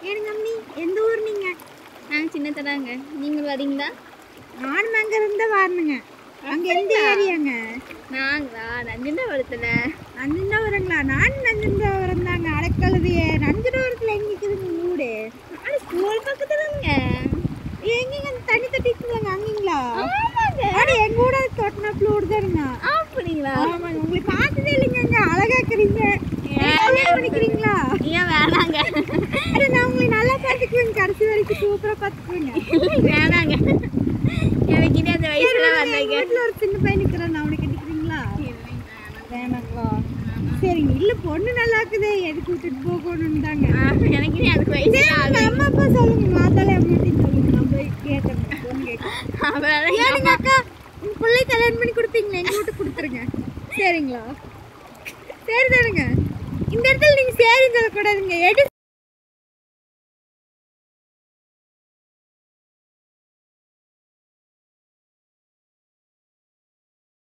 ஏனுங்க அம்மி எந்த ஊர் நீங்க நாங்கள் சின்ன தடாங்க நீங்கள் வரீங்களா நானும் அங்க இருந்து வரணுங்க அங்க எந்த ஏரியாங்க நாங்களா நஞ்சிண்டபுரத்தில் நஞ்சண்டவரங்களா நானும் நஞ்சண்டவரம் தாங்க அடக்கழுதியே நஞ்சண்டவரத்துல எங்க இருக்குதுங்க வீடு ஆனால் ஸ்கூல் பக்கத்துலங்க எங்கங்க அந்த தண்ணி தட்டிக்குங்க அங்கீங்களா ஆமாங்க ஆனா எங்க கூட தோட்டனாப்புல வீடு தானுங்க அப்படிங்களா ஆமாங்க உங்களை பார்த்ததே இல்லைங்க அங்க அழகா இருக்கிறீங்க கல்யாணம் பண்ணிக்கிறீங்களா ஏன் வேணாங்க அட நான் உங்களை நல்லா பார்த்துக்குவேங்க கடைசி வரைக்கும் சூப்பரா பார்த்துக்குவேங்க வேணாங்க எனக்கு இனி அந்த வயசுல எங்க வந்தாங்க வீட்டுல ஒரு சின்ன பையன் நிக்கிறான் அவனை கட்டிக்கிறீங்களா வேணாங்களா சரிங்க இல்ல பொண்ணு நல்லா இருக்குது எதுக்கு விட்டுட்டு போகணும்னு தாங்க எனக்கு இனி அதுக்கு வயசு உங்க அம்மா அப்பா சொல்லுங்க மாத்தாலே அம்மாட்டின்னு சொல்லுங்க நான் போய் கேட்கறேன் பொண்ணு கேட்கறேன் அவ்வளோதான் ஏனுங்க அக்கா உங்க பிள்ளை கல்யாணம் பண்ணி கொடுப்பீங்களா எங்க வீட்டுக்கு கொடுத்துருங்க சரிங்களா சரி தானுங்க இந்த இடத்துல நீங்க சரி சொல்லக்கூடாதுங்க எடு